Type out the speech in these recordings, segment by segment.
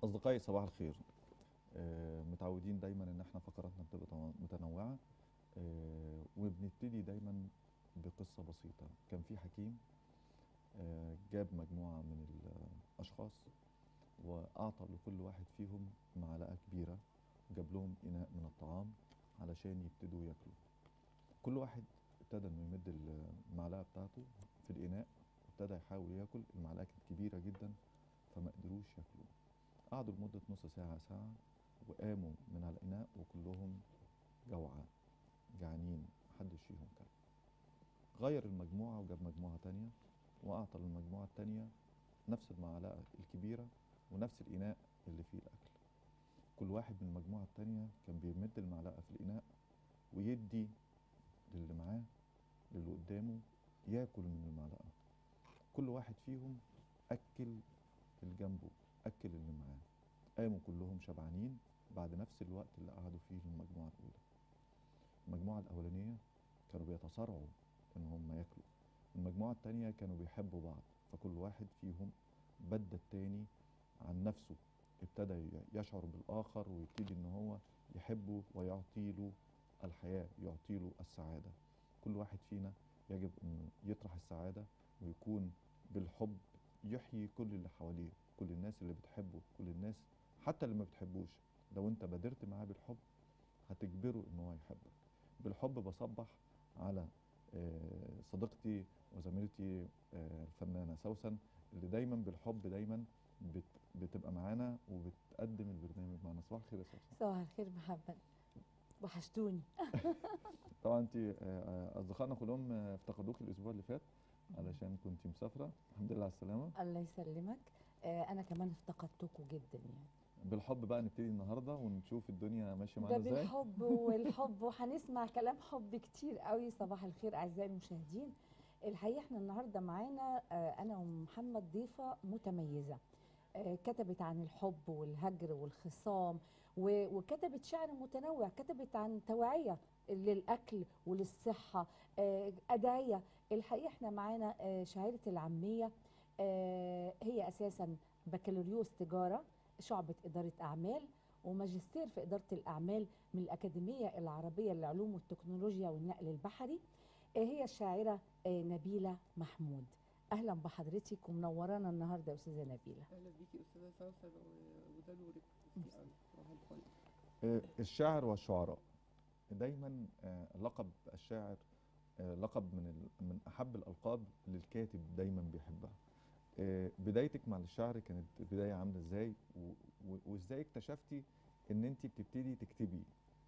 أصدقائي صباح الخير آه، متعودين دايما إن احنا فقراتنا بتبقى تنوع- متنوعة آه، وبنبتدي دايما بقصة بسيطة كان في حكيم آه، جاب مجموعة من الأشخاص وأعطى لكل واحد فيهم معلقة كبيرة جاب لهم إناء من الطعام علشان يبتدوا ياكلوا كل واحد ابتدى إنه يمد المعلقة بتاعته في الإناء ابتدى يحاول ياكل المعلقة كانت كبيرة جدا فما قدروش ياكلوا قعدوا لمدة نص ساعة ساعة وقاموا من على الإناء وكلهم جوعى جعانين محدش فيهم كل غير المجموعة وجاب مجموعة تانية وأعطى للمجموعة التانية نفس المعلقة الكبيرة ونفس الإناء اللي فيه الأكل كل واحد من المجموعة التانية كان بيمد المعلقة في الإناء ويدي للي معاه للي قدامه ياكل من المعلقة كل واحد فيهم أكل اللي جنبه أكل اللي معاه قاموا كلهم شبعانين بعد نفس الوقت اللي قعدوا فيه المجموعة الأولى المجموعة الأولانية كانوا بيتصارعوا إن هم ياكلوا المجموعة التانية كانوا بيحبوا بعض فكل واحد فيهم بدى التاني عن نفسه ابتدى ي- يشعر بالآخر ويبتدي إن هو يحبه ويعطي له الحياة يعطي له السعادة كل واحد فينا يجب أن يطرح السعادة ويكون بالحب يحيي كل اللي حواليه كل الناس اللي بتحبه كل الناس حتى اللي ما بتحبوش لو انت بادرت معاه بالحب هتجبره ان هو يحبك بالحب بصبح على آه، صديقتي وزميلتي آه، الفنانه سوسن اللي دايما بالحب دايما بت بتبقى معانا وبتقدم البرنامج معانا صباح الخير يا سوسن صباح الخير محمد وحشتوني طبعا انت آه، آه، اصدقائنا كلهم آه، افتقدوك الاسبوع اللي فات علشان كنت مسافره الحمد لله على السلامه الله يسلمك آه، انا كمان افتقدتكم جدا يعني بالحب بقى نبتدي النهارده ونشوف الدنيا ماشيه ده معانا ازاي بالحب والحب وهنسمع كلام حب كتير قوي صباح الخير اعزائي المشاهدين الحقيقه احنا النهارده معانا آه، انا ومحمد ضيفه متميزه آه، كتبت عن الحب والهجر والخصام و- وكتبت شعر متنوع كتبت عن توعيه للاكل وللصحه آه، ادعيه الحقيقه احنا معانا آه، شاعره العاميه آه، هي اساسا بكالوريوس تجاره شعبه اداره اعمال وماجستير في إدارة الأعمال من الأكاديمية العربية للعلوم والتكنولوجيا والنقل البحري آه، هي الشاعرة آه، نبيلة محمود أهلا بحضرتك ومنورانا النهاردة يا أستاذة نبيلة اهلا بيكي استاذه سوسن و- وده نورك ميرسي. قوي صباح الفل آه، الشاعر والشعراء دايما آه، لقب الشاعر آه، لقب من ال- من احب الالقاب للكاتب دايما بيحبها آه، بدايتك مع الشعر كانت بدايه عامله ازاي و- و- وازاي اكتشفتي ان انت بتبتدي تكتبي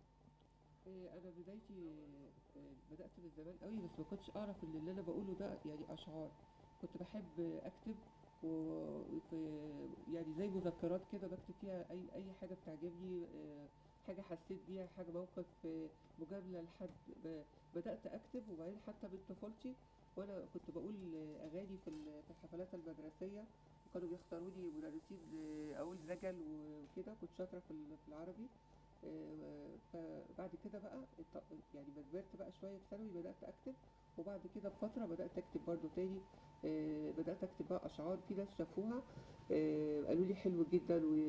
إيه، انا بدايتي آه، بدات من زمان قوي بس ما كنتش اعرف ان اللي انا بقوله ده يعني اشعار كنت بحب اكتب وفي يعني زي مذكرات كده بكتب فيها اي اي حاجه بتعجبني آه، حاجه حسيت بيها حاجه موقف آه، مجامله لحد ب- بدات اكتب وبعدين حتى من طفولتي وانا كنت بقول آه، اغاني في ال- في الحفلات المدرسيه وكانوا بيختاروني مدرسين آه، اقول زجل وكده كنت شاطره في ال- في العربي آه، فبعد كده بقى الت- يعني ما كبرت بقى شويه في ثانوي بدات اكتب وبعد كده بفتره بدات اكتب برضو تاني آه، بدات اكتب بقى اشعار في ناس شافوها آه، قالوا لي حلو جدا و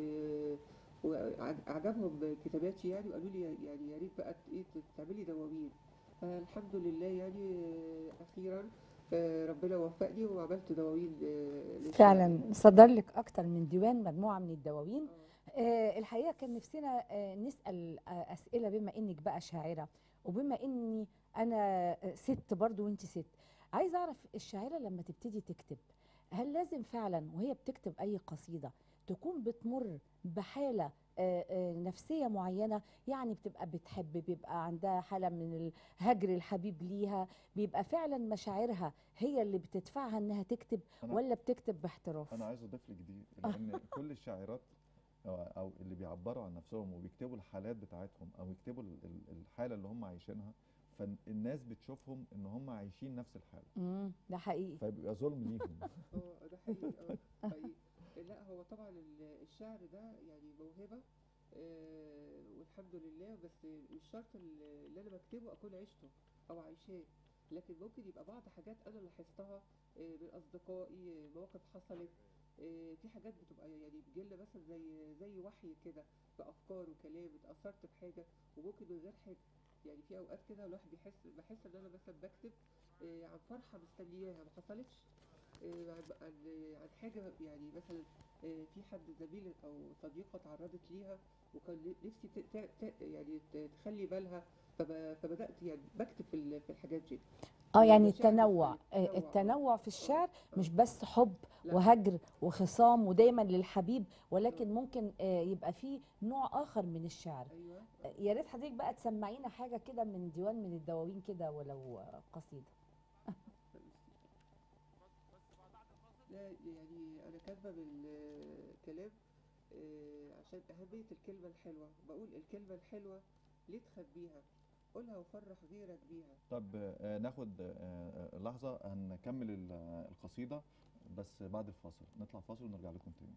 وعجبهم كتاباتي يعني وقالوا لي يعني يا ريت بقى ت- ايه تعملي دواوين فالحمد لله يعني آه، اخيرا آه، ربنا وفقني وعملت دواوين آه، للشعر. فعلا صدر لك أكتر من ديوان مجموعة من الدواوين آه. آه، الحقيقة كان نفسنا آه، نسأل آه، أسئلة بما إنك بقى شاعرة وبما إني أنا آه، ست برضو وإنت ست عايزة أعرف الشاعرة لما تبتدي تكتب هل لازم فعلا وهي بتكتب أي قصيدة تكون بتمر بحالة آه، آه، نفسية معينة يعني بتبقى بتحب بيبقى عندها حالة من الهجر الحبيب ليها بيبقى فعلا مشاعرها هي اللي بتدفعها إنها تكتب أنا- ولا بتكتب باحتراف انا عايز اضيف لك دي لان كل الشاعرات أو, او اللي بيعبروا عن نفسهم وبيكتبوا الحالات بتاعتهم او يكتبوا ال- ال- الحاله اللي هم عايشينها فالناس بتشوفهم ان هم عايشين نفس الحاله مم، ده حقيقي فيبقى ظلم ليهم اه ده حقيقي اه حقيقي لا هو طبعا ال- الشعر ده يعني موهبة آه والحمد لله بس مش شرط ال- اللي انا بكتبه اكون عشته او عايشاه لكن ممكن يبقى بعض حاجات انا لاحظتها آه من اصدقائي آه، مواقف حصلت آه، في حاجات بتبقى يعني بتجيلنا مثلا زي زي وحي كده بافكار وكلام اتاثرت بحاجه وممكن من غير حاجه يعني في اوقات كده الواحد بيحس بحس ان انا مثلا بكتب آه، عن فرحه مستنياها ما حصلتش آه، عن عن عن حاجه يعني مثلا آه، في حد زميل او صديقه تعرضت ليها وكان نفسي ت- ت- ت- يعني ت- تخلي بالها فب- فبدات يعني بكتب في ال- في الحاجات دي اه يعني مشاعر التنوع مختلفة. آه، تنوع، آه. التنوع في الشعر آه. مش بس حب لا. وهجر وخصام ودايما للحبيب ولكن ممكن آه، يبقى فيه نوع اخر من الشعر ايوه آه، يا ريت حضرتك بقى تسمعينا حاجه كده من ديوان من الدواوين كده ولو آه، قصيده لا يعني انا كاتبه بالكلام آه، عشان اهميه الكلمه الحلوه بقول الكلمه الحلوه ليه تخبيها قولها وفرح غيرك بيها طب آه، ناخد آه، آه، لحظة هنكمل ال- آه، القصيدة بس بعد الفاصل نطلع فاصل ونرجع لكم تاني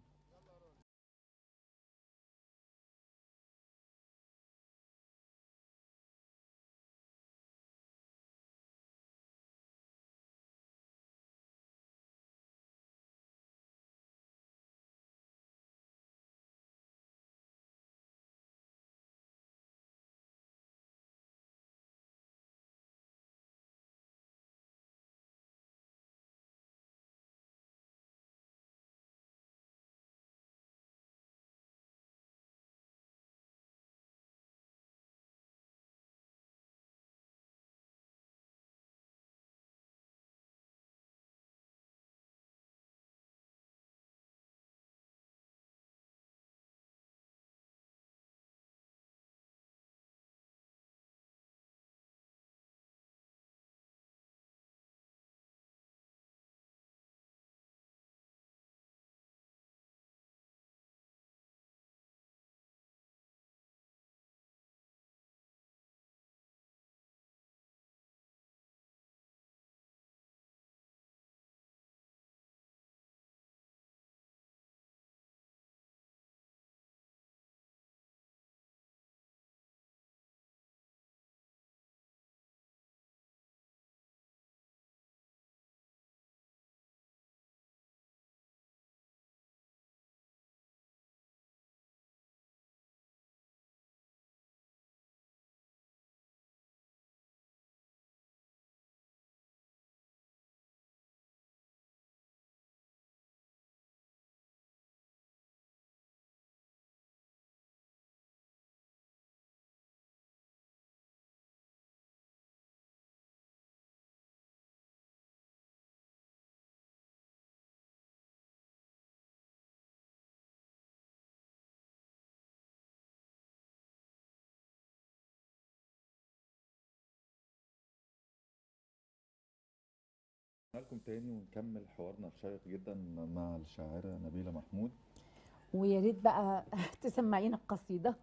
لكم تاني ونكمل حوارنا الشيق جدا مع الشاعرة نبيلة محمود ويا ريت بقى تسمعينا القصيده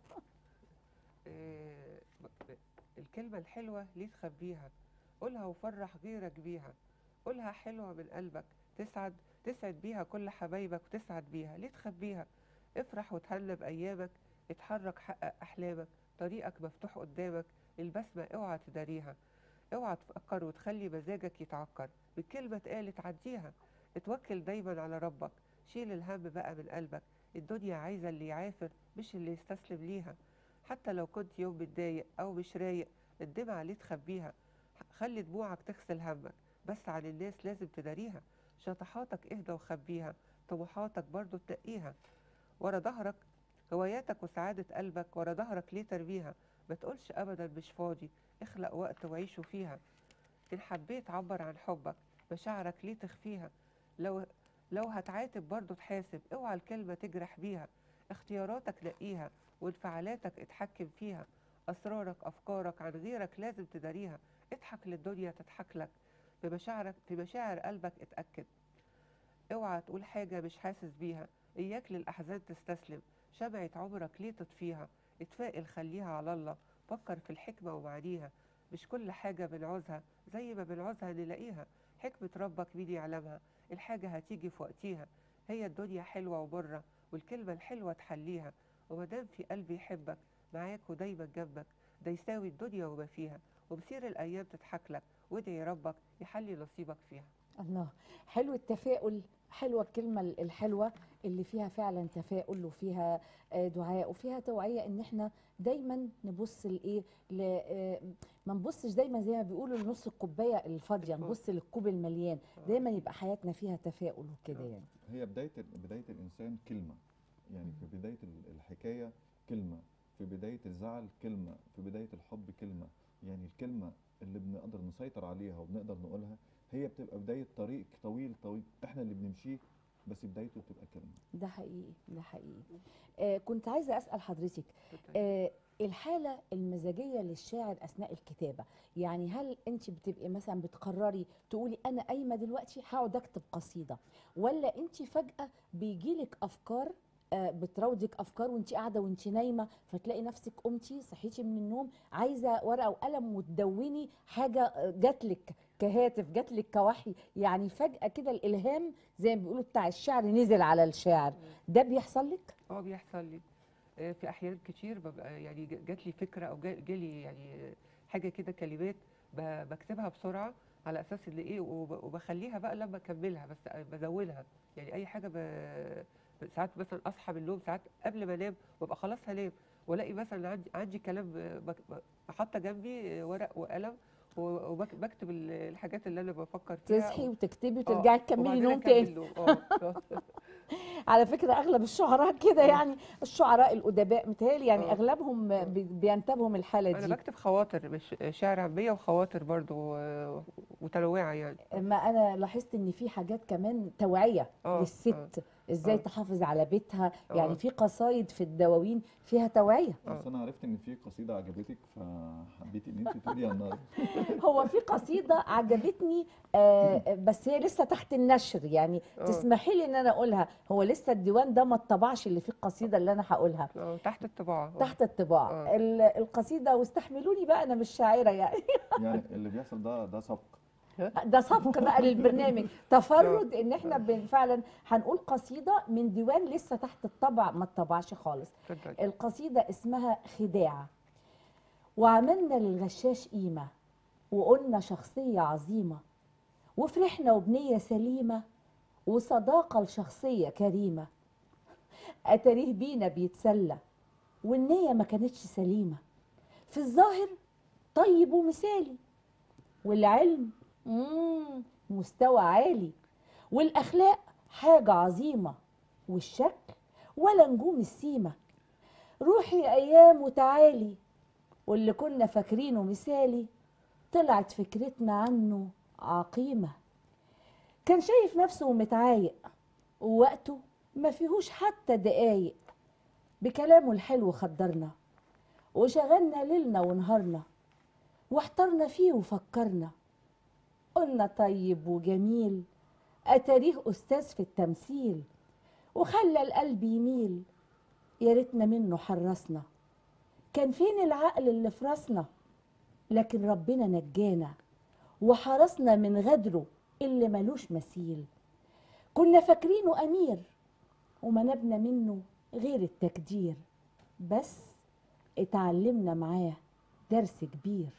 آه، ب- الكلمة الحلوة ليه تخبيها قولها وفرح غيرك بيها قولها حلوة من قلبك تسعد تسعد بيها كل حبايبك وتسعد بيها ليه تخبيها افرح وتهنى بأيامك اتحرك حقق أحلامك طريقك مفتوح قدامك البسمة اوعى تداريها اوعى تفكر وتخلي مزاجك يتعكر بالكلمة اتقالت عديها اتوكل دايما على ربك شيل الهم بقى من قلبك الدنيا عايزة اللي يعافر مش اللي يستسلم ليها حتى لو كنت يوم متضايق أو مش رايق الدمعة ليه تخبيها خلي دموعك تغسل همك بس عن الناس لازم تداريها شطحاتك اهدى وخبيها طموحاتك برضو تنقيها ورا ظهرك هواياتك وسعادة قلبك ورا ظهرك ليه ترميها ما تقولش أبدا مش فاضي اخلق وقت وعيشه فيها إن حبيت عبر عن حبك مشاعرك ليه تخفيها لو لو هتعاتب برضه تحاسب اوعى الكلمة تجرح بيها اختياراتك نقيها وانفعالاتك اتحكم فيها أسرارك أفكارك عن غيرك لازم تداريها اضحك للدنيا تضحك لك في مشاعرك في مشاعر قلبك اتأكد اوعى تقول حاجة مش حاسس بيها إياك للأحزان تستسلم شمعة عمرك ليه تطفيها اتفائل خليها على الله فكر في الحكمة ومعانيها مش كل حاجة بنعوزها زي ما بنعوزها نلاقيها حكمة ربك مين يعلمها الحاجة هتيجي في وقتها هي الدنيا حلوة ومرة والكلمة الحلوة تحليها ومادام في قلبي يحبك معاك ودايما جنبك ده يساوي الدنيا وما فيها ومسير الأيام تضحك لك وادعي ربك يحلي نصيبك فيها الله حلو التفاؤل حلوة الكلمة ال- الحلوة اللي فيها فعلا تفاؤل وفيها آه، دعاء وفيها توعية ان احنا دايما نبص لايه ل- آه، ما نبصش دايما زي ما بيقولوا لنص الكوباية الفاضية الفاضي. نبص للكوب المليان دايما يبقى حياتنا فيها تفاؤل وكده يعني هي بداية بداية الإنسان كلمة يعني في بداية ال- الحكاية كلمة في بداية الزعل كلمة في بداية الحب كلمة يعني الكلمة اللي بنقدر نسيطر عليها وبنقدر نقولها هي بتبقى بداية طريق طويل طويل احنا اللي بنمشيه بس بدايته بتبقى كلمة ده حقيقي ده حقيقي آه كنت عايزة أسأل حضرتك آه الحالة المزاجية للشاعر أثناء الكتابة يعني هل أنت بتبقي مثلا بتقرري تقولي أنا قايمة دلوقتي هقعد أكتب قصيدة ولا أنت فجأة بيجيلك أفكار آه، بتراودك افكار وانت قاعده وانت نايمه فتلاقي نفسك قمتي صحيتي من النوم عايزه ورقه وقلم وتدوني حاجه آه، جاتلك كهاتف جاتلك كوحي يعني فجاه كده الالهام زي ما بيقولوا بتاع الشعر نزل على الشاعر ده بيحصل لك اه بيحصل لي آه، في احيان كتير ببقى يعني ج- جات لي فكره او جا- جالي يعني حاجه كده كلمات ب- بكتبها بسرعه على اساس ان ايه وب- وبخليها بقى لما اكملها بس بزودها يعني اي حاجه ب- ساعات مثلا اصحى من النوم ساعات قبل ما انام ببقى خلاص هنام والاقي مثلا عندي عندي كلام بك- ب- حاطه جنبي ورق وقلم وبكتب الحاجات اللي انا بفكر فيها تصحي وتكتبي آه، وترجعي تكملي وبعدين نوم أكمل تاني نوم. اه آه. على فكره اغلب الشعراء كده آه. يعني الشعراء الادباء متهيألي يعني آه. اغلبهم آه. بي- بينتابهم الحاله انا دي بكتب خواطر مش شعر عاميه وخواطر برضو آه، متنوعه يعني ما انا لاحظت ان في حاجات كمان توعيه آه، للست ازاي آه. تحافظ على بيتها آه. يعني في قصايد في الدواوين فيها توعيه آه. بس انا عرفت ان في قصيدة عجبتك فحبيتي ان انت تقوليها النهارده هو في قصيده عجبتني آه بس هي لسه تحت النشر يعني آه. تسمحي لي ان انا اقولها هو لسه الديوان ده ما اتطبعش اللي فيه القصيده اللي انا هقولها آه، تحت الطباعه آه. تحت الطباعه آه. ال- القصيده واستحملوني بقى انا مش شاعره يعني يعني اللي بيحصل ده ده سبق ده سبق بقى للبرنامج تفرد ان احنا بن- فعلا هنقول قصيده من ديوان لسه تحت الطبع ما اتطبعش خالص اتفضلي. القصيده اسمها خداع وعملنا للغشاش قيمه وقلنا شخصيه عظيمه وفرحنا وبنيه سليمه وصداقه لشخصيه كريمه اتاريه بينا بيتسلى والنيه ما كانتش سليمه في الظاهر طيب ومثالي والعلم مم مستوى عالي والأخلاق حاجة عظيمة والشكل ولا نجوم السيمة روحي أيام وتعالي واللي كنا فاكرينه مثالي طلعت فكرتنا عنه عقيمة كان شايف نفسه متعايق ووقته ما فيهوش حتى دقايق بكلامه الحلو خدرنا وشغلنا ليلنا ونهارنا واحترنا فيه وفكرنا قلنا طيب وجميل أتاريه أستاذ في التمثيل وخلى القلب يميل يا ريتنا منه حرصنا كان فين العقل اللي في راسنا لكن ربنا نجانا وحرسنا من غدره اللي ملوش مثيل كنا فاكرينه أمير وما نبنى منه غير التكدير بس اتعلمنا معاه درس كبير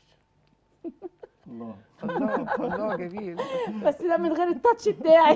الله الله الله جميل بس ده من غير التاتش بتاعي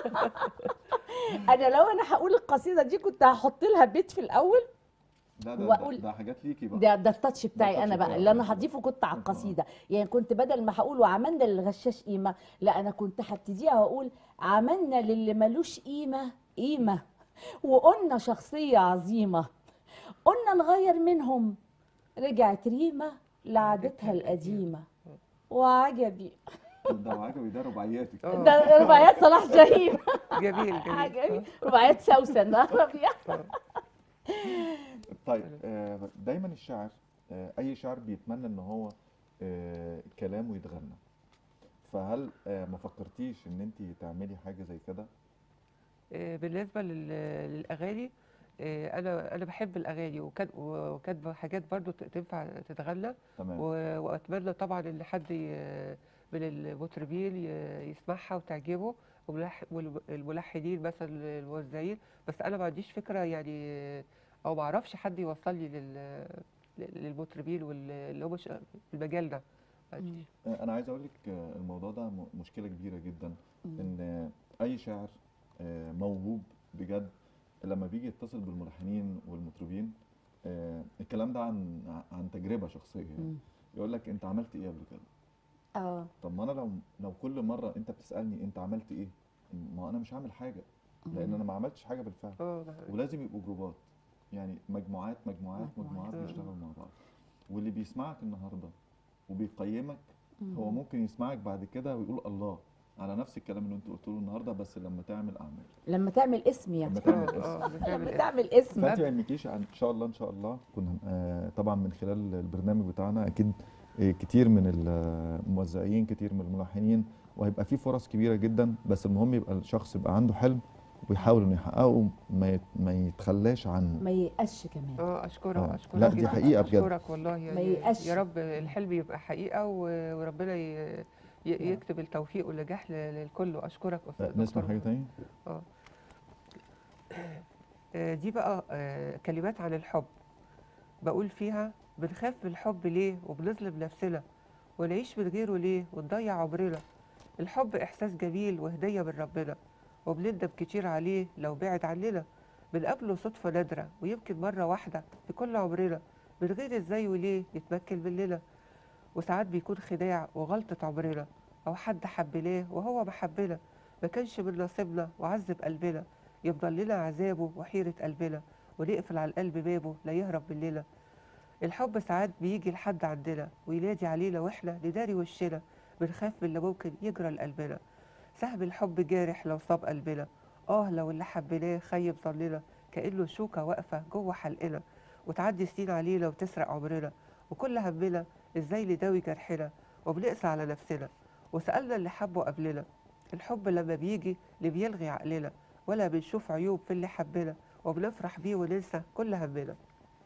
انا لو انا هقول القصيده دي كنت هحط لها بيت في الاول لا ده, وأقول- ده, ده حاجات ليكي بقى ده ده التاتش بتاعي التاتش انا بقى بتاعك. اللي انا هضيفه كنت على آه. القصيده يعني كنت بدل ما هقول وعملنا للغشاش قيمه لا انا كنت هبتديها واقول عملنا للي ملوش قيمه قيمه وقلنا شخصيه عظيمه قلنا نغير منهم رجعت ريمه لعادتها القديمه وعجبي ده وعجبي ده رباعياتك آه. ده رباعيات صلاح جاهين جميل عجبي جميل رباعيات سوسن ده ربيع آه. طيب آه، دايما الشاعر آه، اي شاعر بيتمنى ان هو آه، كلامه يتغنى فهل آه، ما فكرتيش ان انت تعملي حاجه زي كده آه، بالنسبه لل- للاغاني آه، انا انا بحب الاغاني وكان وكاتبه حاجات برضو ت- تنفع تتغنى تمام و- واتمنى طبعا ان حد ي- من المطربين ي- يسمعها وتعجبه والملح- والملحنين مثلا الموزعين بس انا ما عنديش فكره يعني او ما اعرفش حد يوصل لي لل للمطربين واللي هم ش- في المجال ده مم. آه، انا عايز اقول لك آه، الموضوع ده م- مشكله كبيره جدا مم. ان آه، اي شاعر آه، موهوب بجد لما بيجي يتصل بالملحنين والمطربين آه، الكلام ده عن عن تجربه شخصيه يعني مم. يقول لك انت عملت ايه قبل كده اه طب ما انا لو لو كل مره انت بتسالني انت عملت ايه ما انا مش هعمل حاجه لان انا ما عملتش حاجه بالفعل اه ده حقيقي. ولازم يبقوا جروبات يعني مجموعات مجموعات مجموعات. مجموعات مم. بيشتغلوا مع بعض واللي بيسمعك النهارده وبيقيمك مم. هو ممكن يسمعك بعد كده ويقول الله على نفس الكلام اللي انت قلته له النهارده بس لما تعمل اعمال لما تعمل اسم يعني لما تعمل اه اسم اه بتعمل لما ايه تعمل اسم فانت ما يهمكيش عن- ان شاء الله ان شاء الله كنا آه، طبعا من خلال البرنامج بتاعنا اكيد آه، كتير من الموزعين كتير من الملحنين وهيبقى في فرص كبيره جدا بس المهم يبقى الشخص يبقى عنده حلم ويحاول انه يحققه ما يت- ما يتخلاش عنه ما ييأسش كمان اه اشكرك آه. اشكرك لا، دي جداً. حقيقة بجد. اشكرك والله يعني ييأسش. يا رب الحلم يبقى حقيقه و- وربنا ي- ي- يكتب التوفيق والنجاح ل- للكل واشكرك استاذ آه، نسمع دكتور حاجه تانية اه آه، دي بقى آه، كلمات عن الحب بقول فيها بنخاف من الحب ليه وبنظلم نفسنا ونعيش من غيره ليه ونضيع عمرنا الحب إحساس جميل وهدية من ربنا وبنندم كتير عليه لو بعد عننا بنقابله صدفة نادرة ويمكن مرة واحدة في كل عمرنا من غير ازاي وليه يتمكن مننا وساعات بيكون خداع وغلطة عمرنا أو حد حبناه وهو ما حبنا ما كانش من نصيبنا وعذب قلبنا يفضل لنا عذابه وحيرة قلبنا ونقفل على القلب بابه لا يهرب مننا الحب ساعات بيجي لحد عندنا وينادي علينا واحنا نداري وشنا بنخاف من اللي ممكن يجرى لقلبنا سهم الحب جارح لو صاب قلبنا اه لو اللي حبيناه خيب ظننا كأنه شوكة واقفة جوه حلقنا وتعدي سنين علينا وتسرق عمرنا وكل همنا ازاي نداوي جرحنا وبنقسى على نفسنا وسألنا اللي حبه قبلنا الحب لما بيجي اللي بيلغي عقلنا ولا بنشوف عيوب في اللي حبنا وبنفرح بيه وننسى كل همنا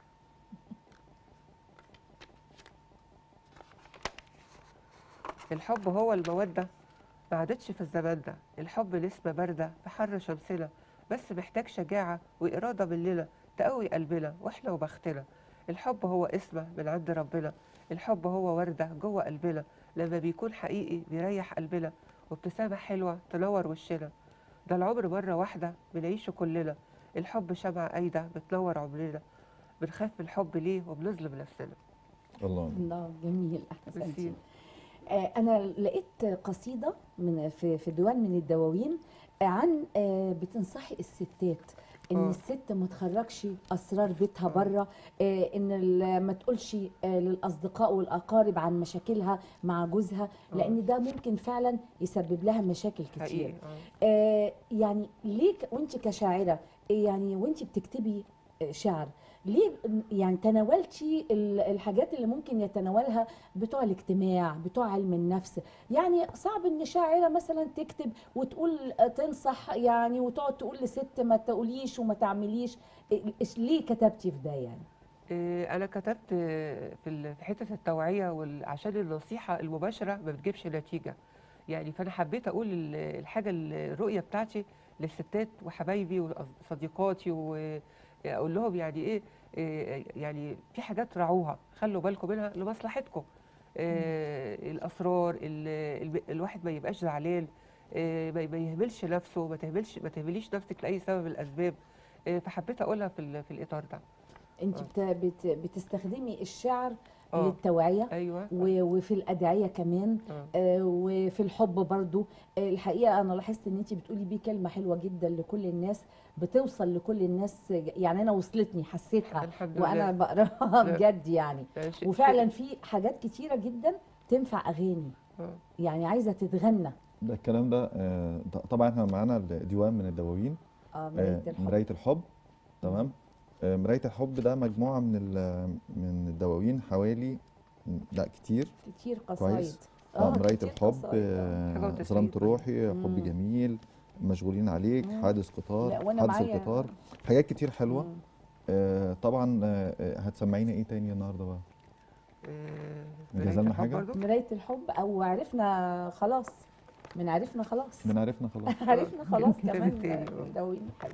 الحب هو المودة ما عادتش في الزمان ده الحب نسمة باردة في حر شمسنا بس محتاج شجاعة وإرادة مننا تقوي قلبنا وإحنا وبختنا الحب هو اسمة من عند ربنا الحب هو وردة جوه قلبنا لما بيكون حقيقي بيريح قلبنا وابتسامة حلوة تنور وشنا ده العمر مرة واحدة بنعيشه كلنا الحب شمعة قايدة بتنور عمرنا بنخاف من الحب ليه وبنظلم نفسنا الله الله جميل ميرسي. احسنتي آه، انا لقيت قصيده من في في ديوان من الدواوين آه، عن آه، بتنصحي الستات ان آه. الست ما تخرجش اسرار بيتها آه. بره آه، ان ال- ما تقولش آه، للاصدقاء والاقارب عن مشاكلها مع جوزها آه. لان ده ممكن فعلا يسبب لها مشاكل كتير حقيقي آه. آه، يعني ليه ك- وانت كشاعره يعني وانت بتكتبي آه، شعر ليه يعني تناولتي ال- الحاجات اللي ممكن يتناولها بتوع الاجتماع بتوع علم النفس يعني صعب ان شاعره مثلا تكتب وتقول آه، تنصح يعني وتقعد تقول لست ما تقوليش وما تعمليش إيه- إيش- ليه كتبتي في ده يعني إيه، انا كتبت آه، في ال- في حته التوعيه وال- عشان النصيحه المباشره ما بتجيبش نتيجه يعني فانا حبيت اقول ال- الحاجه ال- الرؤيه بتاعتي للستات وحبايبي وصديقاتي واقول لهم يعني ايه إيه، يعني في حاجات راعوها خلوا بالكم منها لمصلحتكم إيه، الاسرار ال- الب- الواحد ما يبقاش زعلان إيه، ما ما يهملش نفسه ما تهملش ما تهمليش نفسك لاي سبب من الاسباب إيه، فحبيت اقولها في ال- في الاطار ده انت آه. بت بت بتستخدمي الشعر آه. للتوعيه ايوه و- وفي الادعيه كمان آه. آه، وفي الحب برضو آه، الحقيقه انا لاحظت ان انت بتقولي بيه كلمه حلوه جدا لكل الناس بتوصل لكل الناس يعني انا وصلتني حسيتها الحمد وانا لله بقراها لا. بجد يعني يعني شيء- وفعلا في حاجات كتيره جدا تنفع اغاني آه. يعني عايزه تتغنى ده الكلام ده آه، ط- طبعا احنا معانا الديوان من الدواوين اه آه، مرايه الحب مراية الحب تمام آه، مراية الحب ده مجموعة من ال- من الدواوين حوالي لا كتير كتير قصايد كويس اه مراية كتير الحب قصايد، آه. حاجة آه، وتسعين ظلمت طيب. روحي حب مم. جميل مشغولين عليك مم. حادث قطار لا، وأنا حادث معايا- القطار حاجات كتير حلوة مم. آه، طبعا آه، آه، هتسمعينا ايه تاني النهارده بقى آه، مجهزة لنا نهاية الحب حاجة؟ برضو؟ مرايه الحب او عرفنا خلاص من عرفنا خلاص من عرفنا خلاص عرفنا خلاص ده كمان بالتالي، آه. مدونين حلو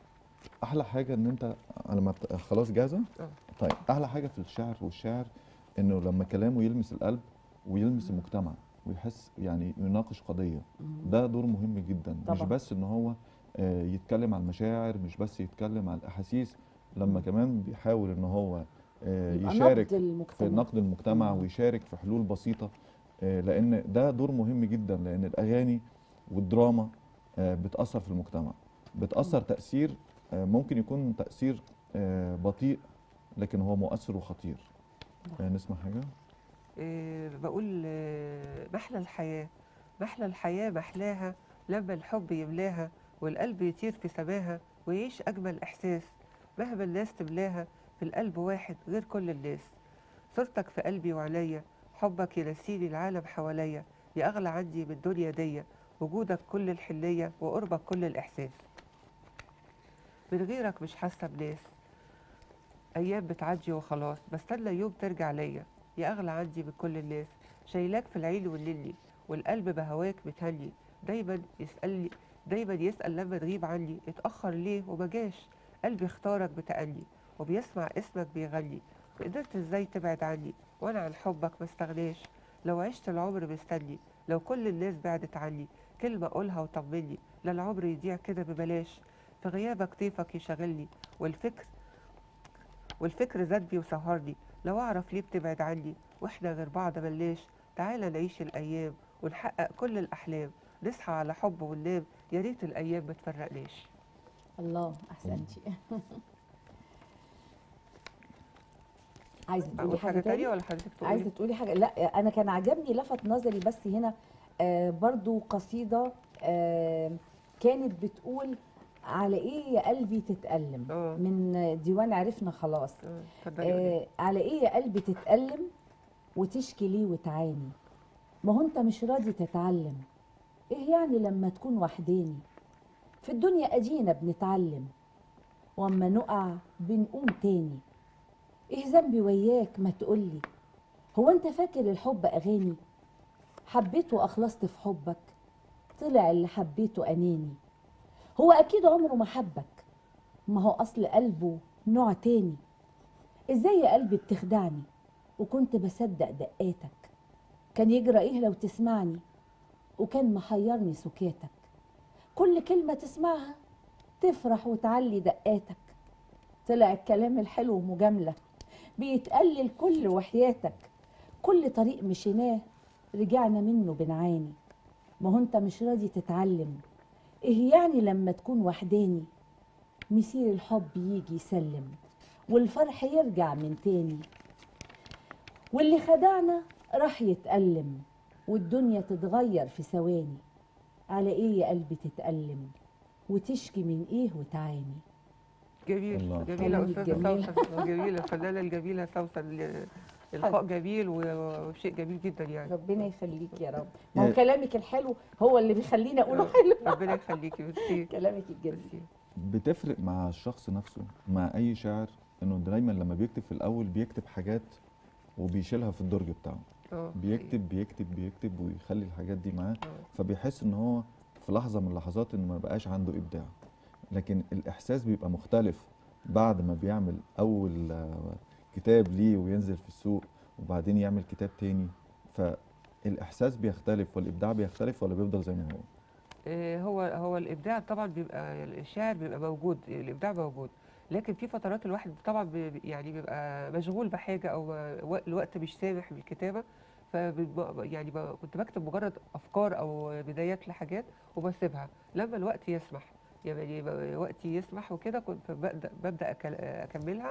احلى حاجه ان انت لما بت- خلاص جاهزه آه. طيب احلى حاجه في الشعر والشعر انه لما كلامه يلمس القلب ويلمس المجتمع ويحس يعني يناقش قضيه مم. ده دور مهم جدا مش طبعاً. بس ان هو آه، يتكلم عن المشاعر مش بس يتكلم عن الاحاسيس لما مم. كمان بيحاول ان هو آه، يبقى يشارك نبض في المجتمع نقد المجتمع مم. ويشارك في حلول بسيطه آه، لان ده دور مهم جدا لان الاغاني والدراما آه، بتاثر في المجتمع بتاثر تاثير آه، ممكن يكون تاثير آه، بطيء لكن هو مؤثر وخطير آه، نسمع حاجه إيه، بقول آه، محلى الحياة محلى الحياة محلاها لما الحب يملاها والقلب يطير في سماها ويعيش أجمل إحساس مهما الناس تملاها في القلب واحد غير كل الناس صورتك في قلبي وعليا حبك ينسيني العالم حواليا يا أغلى عندي من الدنيا دي وجودك كل الحنية وقربك كل الإحساس من غيرك مش حاسة بناس أيام بتعدي وخلاص بستنى يوم ترجع ليا يا أغلى عندي من كل الناس شايلاك في العين والنني والقلب بهواك متهني دايما يسألني دايما يسأل لما تغيب عني اتأخر ليه وما جاش قلبي اختارك بتأني وبيسمع اسمك بيغني قدرت ازاي تبعد عني وانا عن حبك ما استغناش لو عشت العمر مستني لو كل الناس بعدت عني كلمة أقولها وطمني لا العمر يضيع كده ببلاش في غيابك طيفك يشغلني والفكر والفكر زاد بي وسهرني لو أعرف ليه بتبعد عني وإحنا غير بعض ملناش تعالى نعيش الأيام ونحقق كل الأحلام نصحى على حب وننام يا ريت الأيام ما تفرقناش الله احسنتي عايزه تقولي أقول حاجه حاجة تانية تانية ولا حضرتك تقولي؟ عايزه تقولي حاجه لا انا كان عجبني لفت نظري بس هنا آه برضو قصيده آه كانت بتقول على ايه يا قلبي تتألم اه من ديوان عرفنا خلاص اه اتفضلي قولي. آه على ايه يا قلبي تتألم وتشكي ليه وتعاني ما هو انت مش راضي تتعلم ايه يعني لما تكون وحداني في الدنيا ادينا بنتعلم واما نقع بنقوم تاني ايه ذنبي وياك ما تقولي هو انت فاكر الحب اغاني حبيت واخلصت في حبك طلع اللي حبيته اناني هو اكيد عمره ما حبك ما هو اصل قلبه نوع تاني ازاي يا قلبي بتخدعني وكنت بصدق دقاتك كان يجرى ايه لو تسمعني وكان محيرني سكاتك كل كلمة تسمعها تفرح وتعلي دقاتك طلع الكلام الحلو مجاملة بيتقلل كل وحياتك كل طريق مشيناه رجعنا منه بنعاني ما هو انت مش راضي تتعلم ايه يعني لما تكون وحداني مسير الحب يجي يسلم والفرح يرجع من تاني واللي خدعنا راح يتألم والدنيا تتغير في ثواني على ايه يا قلبي تتألم وتشكي من ايه وتعاني جميل الله. جميلة كلامك أستاذة جميل. سوسن جميلة الفنانة الجميلة سوسن ل- إلقاء جميل و- وشيء جميل جدا يعني ربنا يخليك يا رب ما هو يعني- كلامك الحلو هو اللي بيخليني اقوله آه. حلو ربنا يخليكي ميرسي كلامك الجميل ميرسي بتفرق مع الشخص نفسه مع اي شاعر انه دايما لما بيكتب في الاول بيكتب حاجات وبيشيلها في الدرج بتاعه اه بيكتب بيكتب بيكتب ويخلي الحاجات دي معاه آه. فبيحس ان هو في لحظه من اللحظات انه ما بقاش عنده ابداع لكن الاحساس بيبقى مختلف بعد ما بيعمل اول آه، كتاب ليه وينزل في السوق وبعدين يعمل كتاب تاني فالاحساس بيختلف والابداع بيختلف ولا بيفضل زي ما هو آه، هو هو الابداع طبعا بيبقى الشاعر بيبقى موجود الابداع موجود لكن في فترات الواحد طبعا بي- يعني بيبقى مشغول بحاجه او و- الوقت مش سامح بالكتابه ف يعني ب- كنت بكتب مجرد افكار او بدايات لحاجات وبسيبها لما الوقت يسمح يعني ب- وقتي يسمح وكده كنت ببدا ببدا أكل- اكملها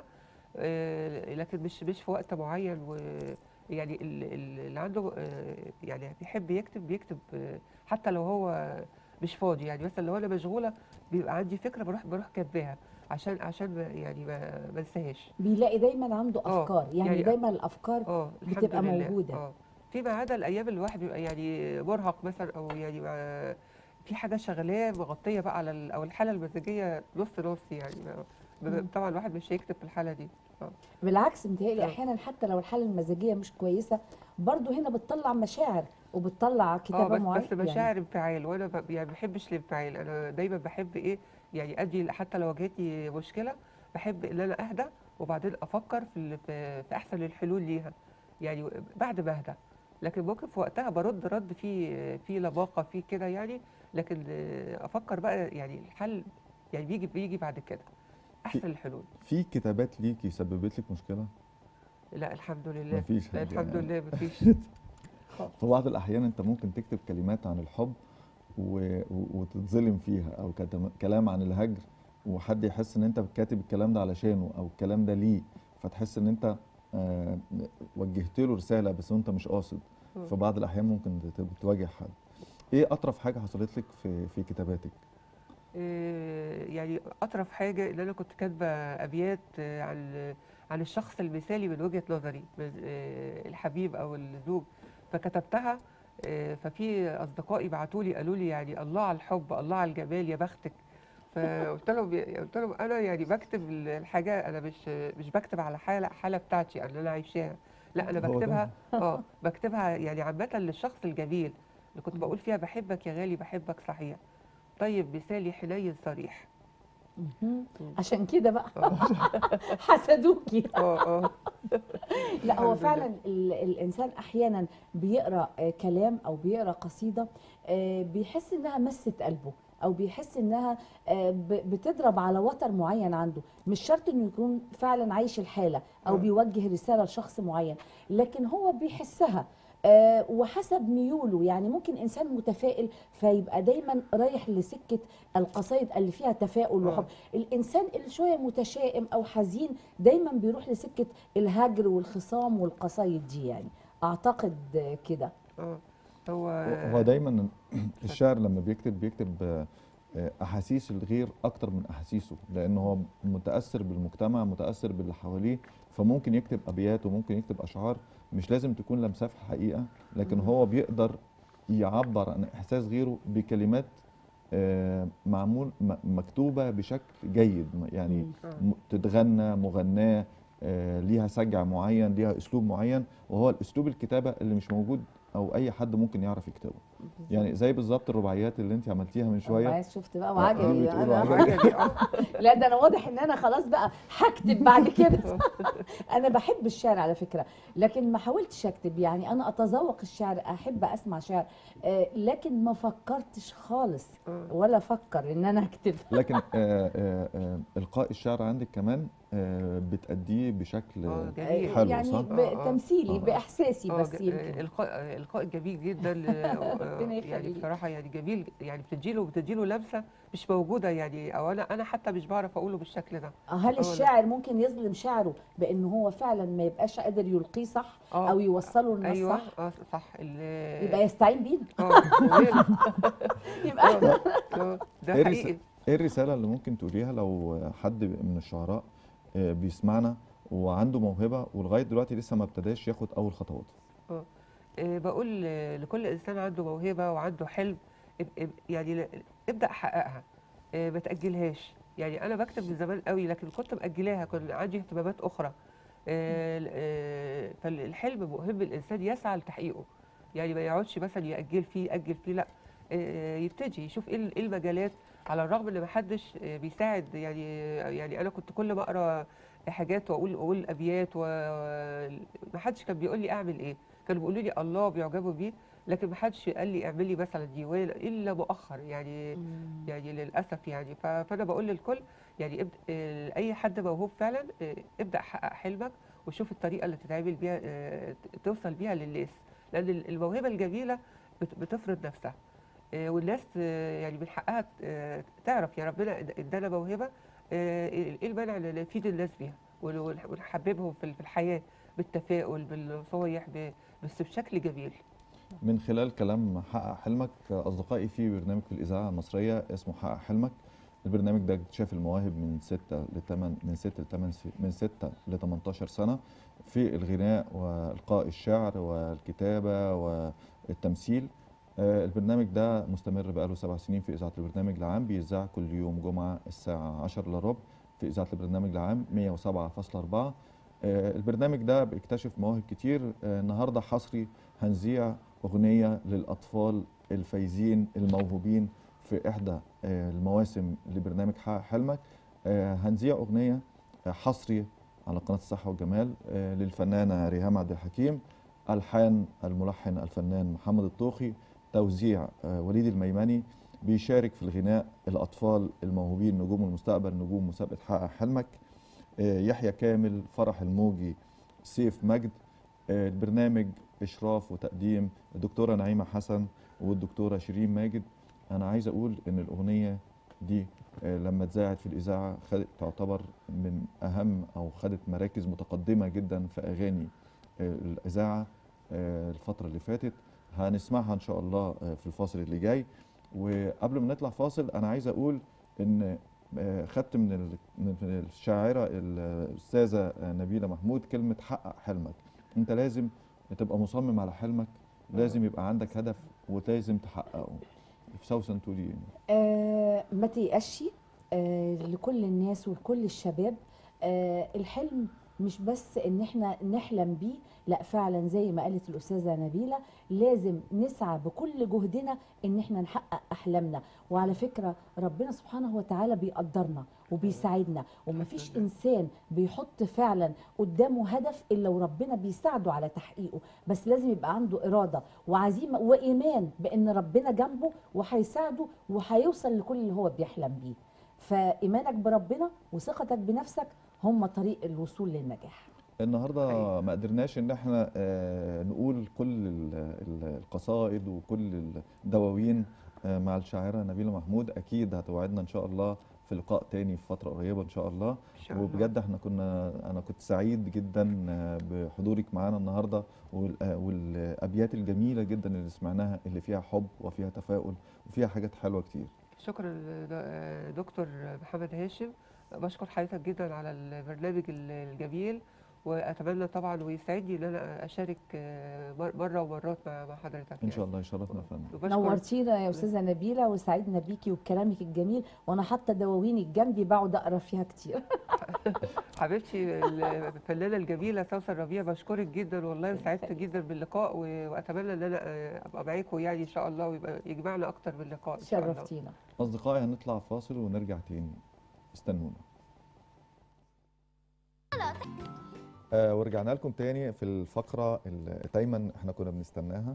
آه، لكن مش مش في وقت معين ويعني ال- ال- اللي عنده آه، يعني بيحب يكتب بيكتب آه، حتى لو هو مش فاضي يعني مثلا لو انا مشغوله بيبقى عندي فكره بروح بروح كاتباها عشان عشان ما- يعني ما ما انساهاش بيلاقي دايما عنده آه، افكار يعني, يعني- دايما الافكار اه الحمد بتبقى لله. موجودة. اه فيما عدا الايام اللي الواحد بيبقى يعني مرهق مثلا او يعني ما في حاجه شغلاه مغطيه بقى على ال- او الحاله المزاجيه نص نص يعني ما- مم. طبعا الواحد مش هيكتب في الحاله دي بالعكس متهيألي آه. احيانا حتى لو الحاله المزاجيه مش كويسه برضو هنا بتطلع مشاعر وبتطلع اه كتابه بس معينه بس مشاعر انفعال وانا ب- يعني ما بحبش الانفعال انا دايما بحب ايه يعني ادي حتى لو واجهتني مشكله بحب ان انا اهدى وبعدين افكر في ال- في, في احسن الحلول ليها يعني بعد ما اهدى لكن ممكن في وقتها برد رد فيه فيه لباقه فيه كده يعني لكن آه، افكر بقى يعني الحل يعني بيجي بيجي بعد كده احسن الحلول في كتابات ليكي سببت لك مشكله لا الحمد لله مفيش لا حاجة الحمد يعني. لله مفيش في بعض الاحيان انت ممكن تكتب كلمات عن الحب و... و... وتتظلم فيها او كتم... كلام عن الهجر وحد يحس ان انت كاتب الكلام ده علشانه او الكلام ده ليه فتحس ان انت آه وجهت له رساله بس انت مش قاصد مم. في بعض الاحيان ممكن تت- تواجه حد ايه اطرف حاجه حصلت لك في في كتاباتك آه، يعني اطرف حاجه ان انا كنت كاتبه ابيات آه، عن عن الشخص المثالي من وجهه نظري من آه، الحبيب او الزوج فكتبتها آه، ففي اصدقائي بعتوا لي قالوا لي يعني الله على الحب الله على الجمال يا بختك فقلت لهم قلت لهم انا يعني بكتب الحاجه انا مش مش بكتب على حاله حاله بتاعتي اللي انا عايشاها لا انا هو ده. بكتبها اه بكتبها يعني عامه للشخص الجميل اللي كنت بقول فيها بحبك يا غالي بحبك صحيح طيب مثالي حنين صريح مهم. عشان كده بقى اه حسدوكي اه اه لا هو الحمد لله. فعلا ال- الانسان احيانا بيقرا آه، كلام او بيقرا قصيده آه، بيحس انها مست قلبه او بيحس انها آه، ب- بتضرب على وتر معين عنده مش شرط انه يكون فعلا عايش الحاله او آه. بيوجه رساله لشخص معين لكن هو بيحسها آه، وحسب ميوله يعني ممكن انسان متفائل فيبقى دايما رايح لسكه القصايد اللي فيها تفاؤل آه. وحب الانسان اللي شويه متشائم او حزين دايما بيروح لسكه الهجر والخصام والقصايد دي يعني اعتقد كده اه هو هو دايما الشاعر لما بيكتب بيكتب آه، آه، احاسيس الغير اكتر من احاسيسه لان هو متاثر بالمجتمع متاثر باللي حواليه فممكن يكتب ابيات وممكن يكتب اشعار مش لازم تكون لمساه في الحقيقه لكن هو بيقدر يعبر عن احساس غيره بكلمات آه، معمول م- مكتوبه بشكل جيد يعني مم. آه. م- تتغنى مغناه آه، ليها سجع معين ليها اسلوب معين وهو الاسلوب الكتابه اللي مش موجود او اي حد ممكن يعرف يكتبه يعني زي بالظبط الرباعيات اللي انت عملتيها من شويه عايز شفت بقى آه، وعجبي بتقولوا انا عجبي. عجبي اه لا ده انا واضح ان انا خلاص بقى هكتب بعد كده انا بحب الشعر على فكره لكن ما حاولتش اكتب يعني انا اتذوق الشعر احب اسمع شعر آه، لكن ما فكرتش خالص آه. ولا افكر ان انا اكتب لكن آه، آه، آه، القاء الشعر عندك كمان آه، بتأديه بشكل اه جميل حلو، يعني صح؟ آه، آه. بتمثيلي آه. باحساسي اه بس ج- يمكن القاء القاء جميل جدا آه، ربنا يعني يخليك. بصراحه يعني جميل يعني بتديله بتديله لمسه مش موجوده يعني او انا انا حتى مش بعرف اقوله بالشكل ده هل لا. الشاعر ممكن يظلم شعره بان هو فعلا ما يبقاش قادر يلقيه صح اه او يوصله للنص ايوه صح اه صح ال- يبقى يستعين بينا اه وماله؟ يبقى آه، آه، ده إيه الرس- حقيقي ايه الرساله اللي ممكن تقوليها لو حد من الشعراء آه، بيسمعنا وعنده موهبه ولغايه دلوقتي لسه ما ابتداش ياخد اول خطوات آه، بقول آه، لكل انسان عنده موهبه وعنده حلم اب- اب- يعني ل- ابدا حققها آه، ما تاجلهاش يعني انا بكتب من زمان قوي لكن كنت ماجلاها كان عندي اهتمامات اخرى آه، ل- آه، فالحلم مهم الانسان يسعى لتحقيقه يعني ما يقعدش مثلا ياجل فيه ياجل فيه لا آه، يبتدي يشوف ايه ال- إيه المجالات على الرغم ان ما حدش آه، بيساعد يعني يعني انا كنت كل ما اقرا حاجات واقول اقول ابيات وما حدش كان بيقول لي اعمل ايه كانوا بيقولوا لي الله بيعجبوا بيه لكن ما حدش قال لي اعملي مثلا ديوان الا مؤخر يعني يعني للاسف يعني ف- فانا بقول للكل يعني ابد... آه، اي حد موهوب فعلا آه، ابدا حقق حلمك وشوف الطريقه اللي تتعامل بيها آه، ت- توصل بيها للناس لان ال- الموهبه الجميله بت- بتفرض نفسها آه، والناس آه، يعني من حقها آه، تعرف يا ربنا إد- ادانا موهبه آه، ايه المانع ان نفيد الناس بيها ون- ون- ونحببهم في ال- في الحياه بالتفاؤل بالنصايح ب- بس بشكل جميل من خلال كلام حقق حلمك آه، اصدقائي في برنامج في الاذاعه المصريه اسمه حقق حلمك البرنامج ده اكتشاف المواهب من 6 ل 8 من 6 ل 8 من 6 ل 18 سنه في الغناء والقاء الشعر والكتابه والتمثيل آه، البرنامج ده مستمر بقاله سبع سنين في اذاعه البرنامج العام بيذاع كل يوم جمعه الساعه 10 الا ربع في اذاعه البرنامج العام 107.4 آه، البرنامج ده بيكتشف مواهب كتير آه، النهارده حصري هنذيع اغنيه للاطفال الفايزين الموهوبين في احدى آه، المواسم لبرنامج حقق حلمك آه، هنذيع اغنيه آه، حصري على قناه الصحه والجمال آه، للفنانه ريهام عبد الحكيم الحان الملحن الفنان محمد الطوخي توزيع آه، وليد الميمني بيشارك في الغناء الاطفال الموهوبين نجوم المستقبل نجوم مسابقه حقق حلمك آه، يحيى كامل فرح الموجي سيف مجد آه، البرنامج اشراف وتقديم الدكتوره نعيمه حسن والدكتوره شيرين ماجد انا عايز اقول ان الاغنيه دي آه، لما اتذاعت في الاذاعه خدت تعتبر من اهم او خدت مراكز متقدمه جدا في اغاني آه، الاذاعه آه، الفتره اللي فاتت هنسمعها ان شاء الله آه، في الفاصل اللي جاي وقبل ما نطلع فاصل انا عايز اقول ان آه، خدت من ال- من الشاعره الاستاذه آه، نبيله محمود كلمه حقق حلمك انت لازم تبقى مصمم على حلمك لازم يبقى عندك هدف ولازم تحققه سوسن تقولي ايه آه ما تيأسش آه لكل الناس ولكل الشباب آه الحلم مش بس ان احنا نحلم بيه لا فعلا زي ما قالت الاستاذه نبيله لازم نسعى بكل جهدنا ان احنا نحقق احلامنا وعلى فكره ربنا سبحانه وتعالى بيقدرنا وبيساعدنا ومفيش انسان بيحط فعلا قدامه هدف الا وربنا بيساعده على تحقيقه بس لازم يبقى عنده اراده وعزيمه وايمان بان ربنا جنبه وهيساعده وهيوصل لكل اللي هو بيحلم بيه فايمانك بربنا وثقتك بنفسك هم طريق الوصول للنجاح النهارده حقيقي. ما قدرناش ان احنا آه، نقول كل ال- ال- القصائد وكل الدواوين آه، مع الشاعره نبيله محمود اكيد هتوعدنا ان شاء الله في لقاء تاني في فتره قريبه ان شاء الله ان شاء الله وبجد احنا كنا انا كنت سعيد جدا آه، بحضورك معانا النهارده وال- آه، والابيات الجميله جدا اللي سمعناها اللي فيها حب وفيها تفاؤل وفيها حاجات حلوه كتير شكرا ل- دكتور محمد هاشم بشكر حضرتك جدا على البرنامج ال- الجميل واتمنى طبعا ويسعدني ان انا اشارك آه، مر- مره ومرات مع مع حضرتك ان شاء الله يشرفنا يا فندم وبشكر نورتينا يا استاذه نبيله وسعدنا بيكي وبكلامك الجميل وانا حاطه دواوينك جنبي بقعد اقرا فيها كتير حبيبتي الفنانه الجميله سوسن ربيع بشكرك جدا والله سعدت جدا باللقاء و- واتمنى ان انا آه، ابقى معاكم يعني ان شاء الله ويبقى يجمعنا اكتر من لقاء ان شاء الله شرفتينا اصدقائي هنطلع فاصل ونرجع تاني استنونا آه ورجعنا لكم تاني في الفقرة اللي دايما احنا كنا بنستناها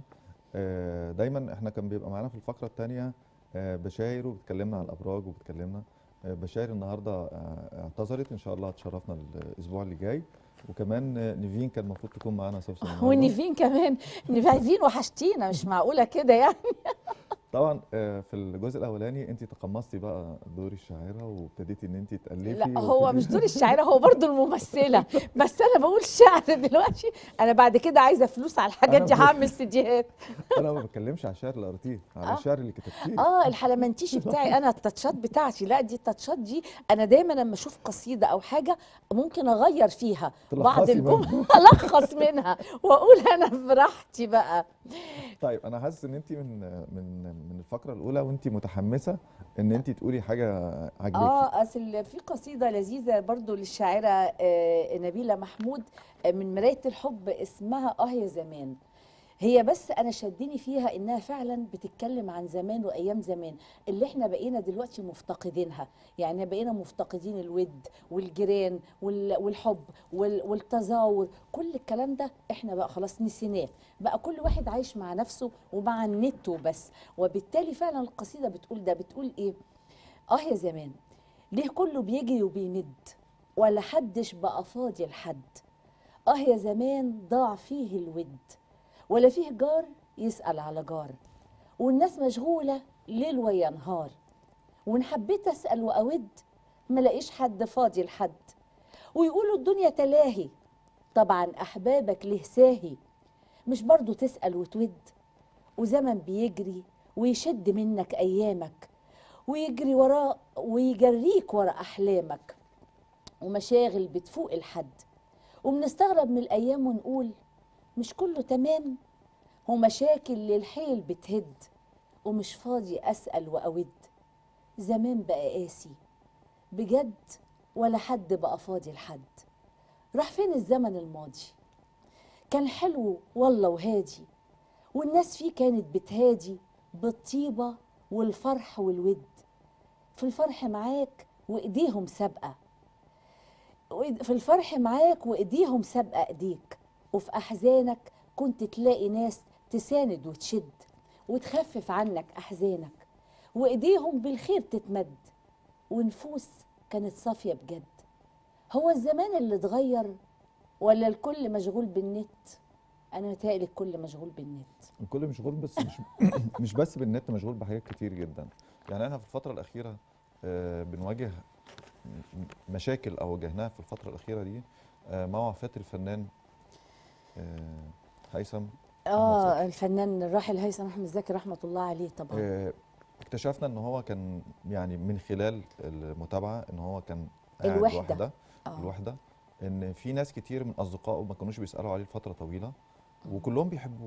آه دايما احنا كان بيبقى معانا في الفقرة التانية آه بشاير وبتكلمنا على الأبراج وبتكلمنا آه بشاير النهاردة آه اعتذرت إن شاء الله هتشرفنا الأسبوع اللي جاي وكمان آه نيفين كان المفروض تكون معانا سوسن النهاردة. ونيفين كمان نيفين وحشتينا مش معقوله كده يعني طبعا آه، في الجزء الاولاني انت تقمصتي بقى دور الشاعره وابتديتي ان انت تالفي لا هو وتبتدي- مش دور الشاعره هو برضو الممثله بس انا بقول شعر دلوقتي انا بعد كده عايزه فلوس على الحاجات أنا دي مش- هعمل سيديهات انا ما بتكلمش على الشعر اللي قريتيه على آه. الشعر اللي كتبتيه اه الحلمنتيشي بتاعي انا التاتشات بتاعتي لا دي التاتشات دي انا دايما لما اشوف قصيده او حاجه ممكن اغير فيها بعض تلخصي الجمل منها. الخص منها واقول انا براحتي بقى طيب انا حاسس ان انت من من من الفقره الاولى وانت متحمسه ان انت تقولي حاجه عجباكي اه اصل في قصيده لذيذه برضو للشاعره آه نبيله محمود آه من مرايه الحب اسمها اه يا زمان هي بس انا شدني فيها انها فعلا بتتكلم عن زمان وايام زمان اللي احنا بقينا دلوقتي مفتقدينها يعني بقينا مفتقدين الود والجيران وال- والحب وال- والتزاور كل الكلام ده احنا بقى خلاص نسيناه بقى كل واحد عايش مع نفسه ومع النت وبس وبالتالي فعلا القصيده بتقول ده بتقول ايه اه يا زمان ليه كله بيجري وبيمد ولا حدش بقى فاضي لحد اه يا زمان ضاع فيه الود ولا فيه جار يسأل على جار والناس مشغولة ليل ويا نهار وإن حبيت أسأل وأود ملاقيش حد فاضي لحد ويقولوا الدنيا تلاهي طبعا أحبابك له ساهي مش برضو تسأل وتود وزمن بيجري ويشد منك أيامك ويجري وراء ويجريك ورا أحلامك ومشاغل بتفوق الحد وبنستغرب من الأيام ونقول مش كله تمام ومشاكل للحيل بتهد ومش فاضي أسأل وأود زمان بقى قاسي بجد ولا حد بقى فاضي لحد راح فين الزمن الماضي كان حلو والله وهادي والناس فيه كانت بتهادي بالطيبة والفرح والود في الفرح معاك وإيديهم سابقة وإيد- في الفرح معاك وايديهم سابقه ايديك وفي احزانك كنت تلاقي ناس تساند وتشد وتخفف عنك احزانك وايديهم بالخير تتمد ونفوس كانت صافيه بجد هو الزمان اللي اتغير ولا الكل مشغول بالنت انا متهيألي الكل مشغول بالنت الكل مشغول بس مش مش بس بالنت مشغول بحاجات كتير جدا يعني احنا في الفتره الاخيره آه، بنواجه م- مشاكل او واجهناها في الفتره الاخيره دي آه، مع وفاه الفنان آه، هيثم اه زكي. الفنان الراحل هيثم احمد زكي رحمه الله عليه طبعا آه، اكتشفنا ان هو كان يعني من خلال المتابعه ان هو كان قاعد الوحدة. لوحده آه. الوحده ان في ناس كتير من اصدقائه ما كانوش بيسالوا عليه لفتره طويله وكلهم بيحبوه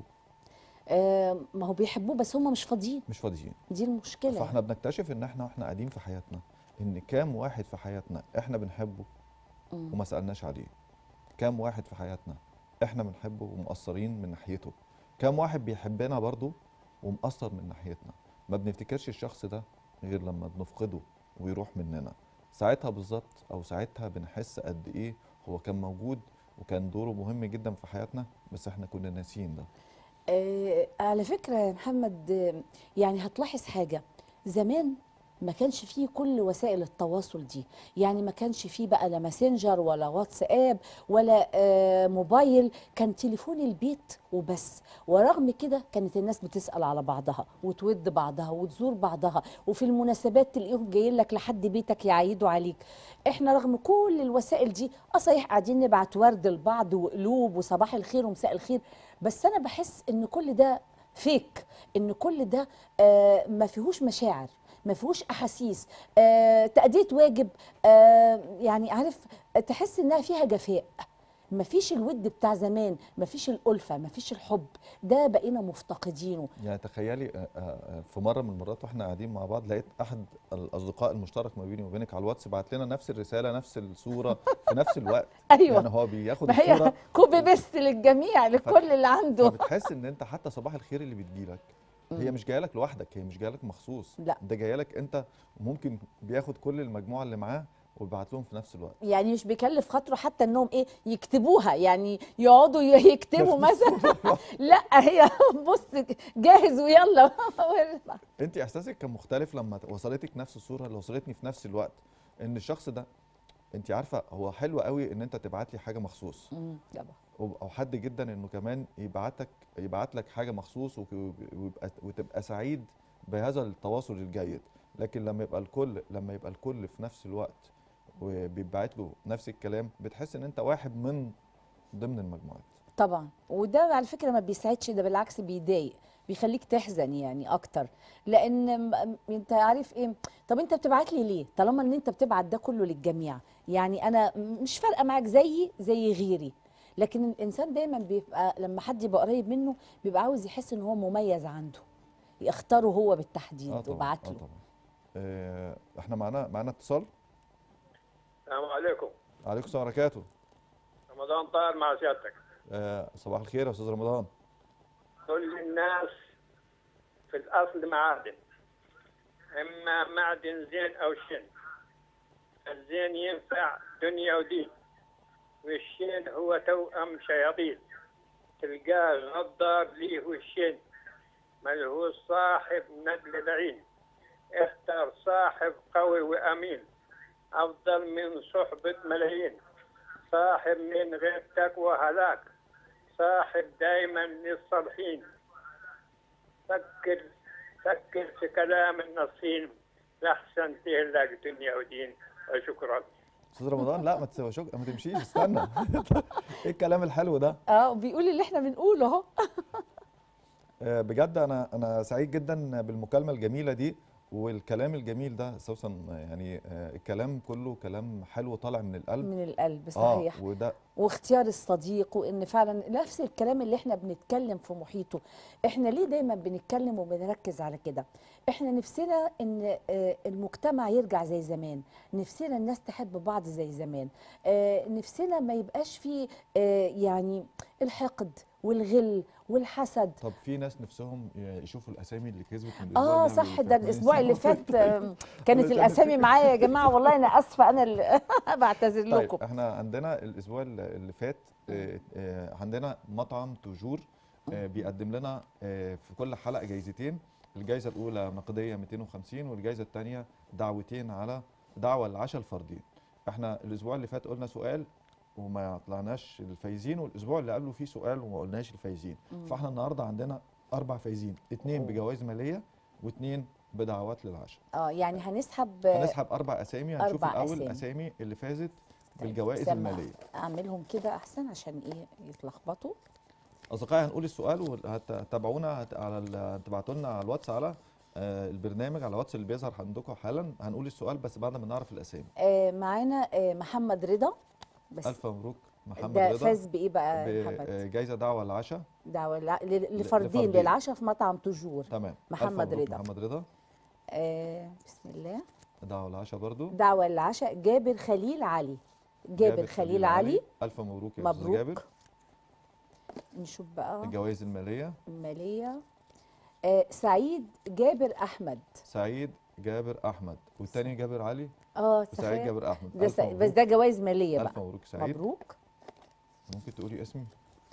آه ما هو بيحبوه بس هم مش فاضيين مش فاضيين دي المشكله فاحنا بنكتشف ان احنا واحنا قاعدين في حياتنا ان كام واحد في حياتنا احنا بنحبه مم. وما سالناش عليه كام واحد في حياتنا احنا بنحبه ومقصرين من ناحيته كام واحد بيحبنا برضه ومقصر من ناحيتنا ما بنفتكرش الشخص ده غير لما بنفقده ويروح مننا ساعتها بالظبط او ساعتها بنحس قد ايه هو كان موجود وكان دوره مهم جدا في حياتنا بس احنا كنا ناسيين ده آه على فكرة يا محمد آه، يعني هتلاحظ حاجة زمان ما كانش فيه كل وسائل التواصل دي يعني ما كانش فيه بقى لا ماسنجر ولا واتساب ولا آه موبايل كان تليفون البيت وبس ورغم كده كانت الناس بتسأل على بعضها وتود بعضها وتزور بعضها وفي المناسبات تلاقيهم جايين لك لحد بيتك يعيدوا عليك احنا رغم كل الوسائل دي اه صحيح قاعدين نبعت ورد لبعض وقلوب وصباح الخير ومساء الخير بس انا بحس ان كل ده فيك ان كل ده آه ما فيهوش مشاعر ما فيهوش احاسيس آه تأدية واجب آه يعني عارف تحس انها فيها جفاء ما فيش الود بتاع زمان ما فيش الألفة ما فيش الحب ده بقينا مفتقدينه يعني تخيلي آه، آه، آه، في مره من المرات واحنا قاعدين مع بعض لقيت احد الاصدقاء المشترك ما بيني وبينك على الواتس بعت لنا نفس الرساله نفس الصوره في نفس الوقت ايوه يعني هو بياخد ما هي الصوره كوبي بيست للجميع لكل اللي عنده فبتحس ان انت حتى صباح الخير اللي بتجيلك هي مش جايه لك لوحدك هي مش جايه لك مخصوص لا. ده جايه لك انت ممكن بياخد كل المجموعه اللي معاه وبيبعت لهم في نفس الوقت يعني مش بيكلف خاطره حتى انهم ايه يكتبوها يعني يقعدوا ي- يكتبوا مثلا لا هي بص جاهز ويلا انت احساسك كان مختلف لما وصلتك نفس الصوره اللي وصلتني في نفس الوقت ان الشخص ده انت عارفه هو حلو قوي ان انت تبعت لي حاجه مخصوص مم، طبعا وب- او حد جدا انه كمان يبعتك يبعت لك حاجه مخصوص وك- ويبقى وتبقى سعيد بهذا التواصل الجيد لكن لما يبقى الكل لما يبقى الكل في نفس الوقت وبيبعت له نفس الكلام بتحس ان انت واحد من ضمن المجموعات طبعا وده على فكره ما بيساعدش ده بالعكس بيضايق بيخليك تحزن يعني اكتر لان م- م- انت عارف ايه طب انت بتبعت لي ليه طالما ان انت بتبعت ده كله للجميع يعني انا م- مش فارقه معاك زيي زي غيري لكن الانسان دايما بيبقى لما حد يبقى قريب منه بيبقى عاوز يحس ان هو مميز عنده يختاره هو بالتحديد اه طبعا وبعت اه له طبعا آه احنا معانا معانا اتصال السلام عليكم عليكم السلام وبركاته رمضان طاهر مع سيادتك آه صباح الخير يا استاذ رمضان كل الناس في الأصل معادن إما معدن زين أو شن الزين ينفع دنيا ودين والشين هو توأم شياطين تلقاه غدار ليه والشين ملهوش صاحب ندل العين اختر صاحب قوي وأمين أفضل من صحبة ملايين صاحب من غير تقوى هلاك صاحب دايما للصالحين فكر فكر في كلام النصين لحسن تهلك دنيا ودين وشكرا استاذ رمضان لا ما تسوي شك... ما تمشيش استنى ايه الكلام الحلو ده اه بيقول اللي احنا بنقوله اهو آه، بجد انا انا سعيد جدا بالمكالمه الجميله دي والكلام الجميل ده سوسن يعني آه، الكلام كله كلام حلو طالع من القلب من القلب اه صحيح وده واختيار الصديق وان فعلا نفس الكلام اللي احنا بنتكلم في محيطه احنا ليه دايما بنتكلم وبنركز على كده احنا نفسنا ان آه، المجتمع يرجع زي زمان نفسنا الناس تحب بعض زي زمان آه، نفسنا ما يبقاش فيه آه، يعني الحقد والغل والحسد طب في ناس نفسهم يشوفوا الاسامي اللي كسبت من الاسبوع اه اللي قبل صح اللي ده فات. الاسبوع اللي فات آم، كانت علشان الاسامي معايا يا جماعه والله انا اسفه انا اللي بعتذر طيب لكم احنا عندنا الاسبوع اللي اللي فات آه، آه، عندنا مطعم توجور آه، بيقدم لنا آه، في كل حلقه جايزتين الجائزه الاولى نقديه 250 والجائزه الثانيه دعوتين على دعوه العشاء الفردين احنا الاسبوع اللي فات قلنا سؤال وما طلعناش الفايزين والاسبوع اللي قبله فيه سؤال وما قلناش الفايزين مم. فاحنا النهارده عندنا اربع فايزين اثنين أوه. بجوائز ماليه واثنين بدعوات للعشاء اه يعني هنسحب هنسحب اربع اسامي هنشوف أربع الاول أسامي. الاسامي اللي فازت طيب، بالجوائز سمع. الماليه اعملهم كده احسن عشان ايه يتلخبطوا اصدقائي هنقول السؤال وهتتابعونا هت- على ال- هتبعتوا لنا على الواتس على آه، البرنامج على الواتس اللي بيظهر عندكم حالا هنقول السؤال بس بعد ما نعرف الاسامي آه معانا آه محمد رضا بس الف مبروك محمد ده رضا فاز بايه بقى يا محمد بجائزه دعوه العشاء دعوه لع- ل- لفردين لفردين. للعشاء في مطعم توجور تمام ألف محمد مبروك رضا. محمد رضا آه بسم الله دعوه العشاء برضو دعوه للعشاء جابر خليل علي جابر, خليل علي الف مبروك يا استاذ مبروك جابر نشوف بقى الجوائز الماليه الماليه آه سعيد جابر احمد سعيد جابر احمد والتاني جابر علي اه وسعيد تخيل جابر احمد ده ألف سع- بس مبروك. ده جوائز ماليه الف بقى مبروك سعيد مبروك ممكن تقولي اسمي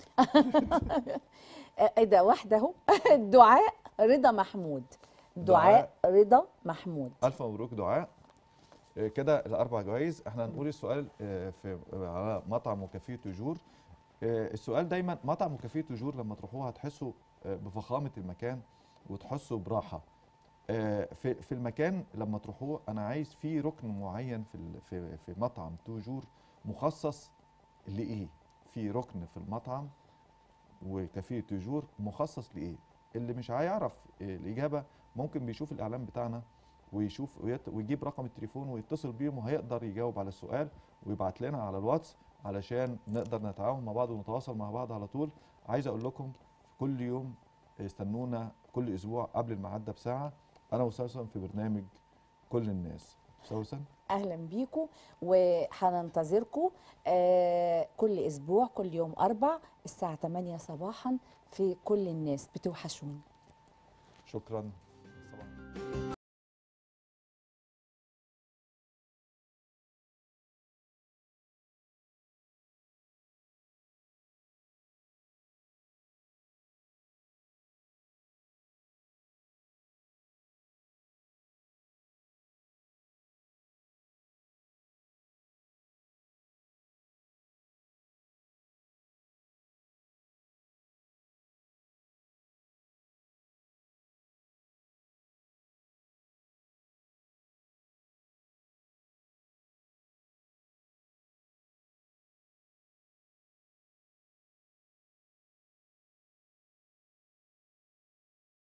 آه، ايه ده واحده اهو دعاء رضا محمود دعاء رضا محمود الف مبروك دعاء آه، كده الاربع جوائز احنا هنقول السؤال آه، في آه، على مطعم وكافيه توجور آه، السؤال دايما مطعم وكافيه توجور لما تروحوها هتحسوا آه، بفخامه المكان وتحسوا براحه آه، في في المكان لما تروحوه انا عايز في ركن معين في ال- في في مطعم توجور مخصص لايه في ركن في المطعم وكافيه توجور مخصص لايه اللي مش هيعرف آه، الاجابه ممكن بيشوف الاعلان بتاعنا ويشوف ويت- ويجيب رقم التليفون ويتصل بيهم وهيقدر يجاوب على السؤال ويبعت لنا على الواتس علشان نقدر نتعاون مع بعض ونتواصل مع بعض على طول عايز اقول لكم كل يوم استنونا كل اسبوع قبل الميعاد ده بساعه انا وسوسن في برنامج كل الناس سوسن اهلا بيكم وهننتظركم آه كل اسبوع كل يوم اربع الساعه 8 صباحا في كل الناس بتوحشوني شكرا